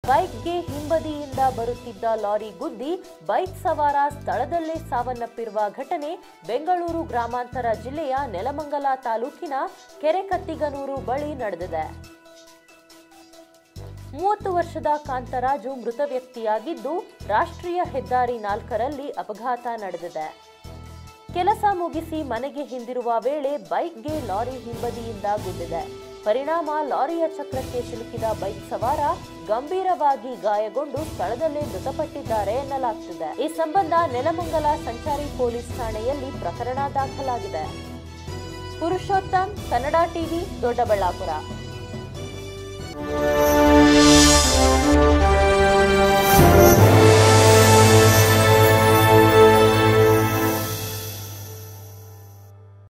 ಬೈಕ್ಗೆ ಹಿಂಬದಿಯಿಂದ ಬರುತ್ತಿದ್ದ ಲಾರಿ ಗುದ್ದಿ ಬೈಕ್ ಸವಾರ ಸ್ಥಳದಲ್ಲೇ ಸಾವನ್ನಪ್ಪಿರುವ ಘಟನೆ ಬೆಂಗಳೂರು ಗ್ರಾಮಾಂತರ ಜಿಲ್ಲೆಯ ನೆಲಮಂಗಲ ತಾಲೂಕಿನ ಕೆರೆಕತ್ತಿಗನೂರು ಬಳಿ ನಡೆದಿದೆ ಮೂವತ್ತು ವರ್ಷದ ಕಾಂತರಾಜು ಮೃತ ವ್ಯಕ್ತಿಯಾಗಿದ್ದು ರಾಷ್ಟ್ರೀಯ ಹೆದ್ದಾರಿ ನಾಲ್ಕರಲ್ಲಿ ಅಪಘಾತ ನಡೆದಿದೆ ಕೆಲಸ ಮುಗಿಸಿ ಮನೆಗೆ ಹಿಂದಿರುವ ವೇಳೆ ಬೈಕ್ಗೆ ಲಾರಿ ಹಿಂಬದಿಯಿಂದ ಗುದ್ದಿದೆ ಪರಿಣಾಮ ಲಾರಿಯ ಚಕ್ರಕ್ಕೆ ಸಿಲುಕಿದ ಬೈಕ್ ಸವಾರ ಗಂಭೀರವಾಗಿ ಗಾಯಗೊಂಡು ಸ್ಥಳದಲ್ಲೇ ಮೃತಪಟ್ಟಿದ್ದಾರೆ ಎನ್ನಲಾಗ್ತಿದೆ ಈ ಸಂಬಂಧ ನೆಲಮಂಗಲ ಸಂಚಾರಿ ಪೊಲೀಸ್ ಠಾಣೆಯಲ್ಲಿ ಪ್ರಕರಣ ದಾಖಲಾಗಿದೆ ಪುರುಷೋತ್ತಮ್ ಕನ್ನಡ ಟಿವಿ ದೊಡ್ಡಬಳ್ಳಾಪುರ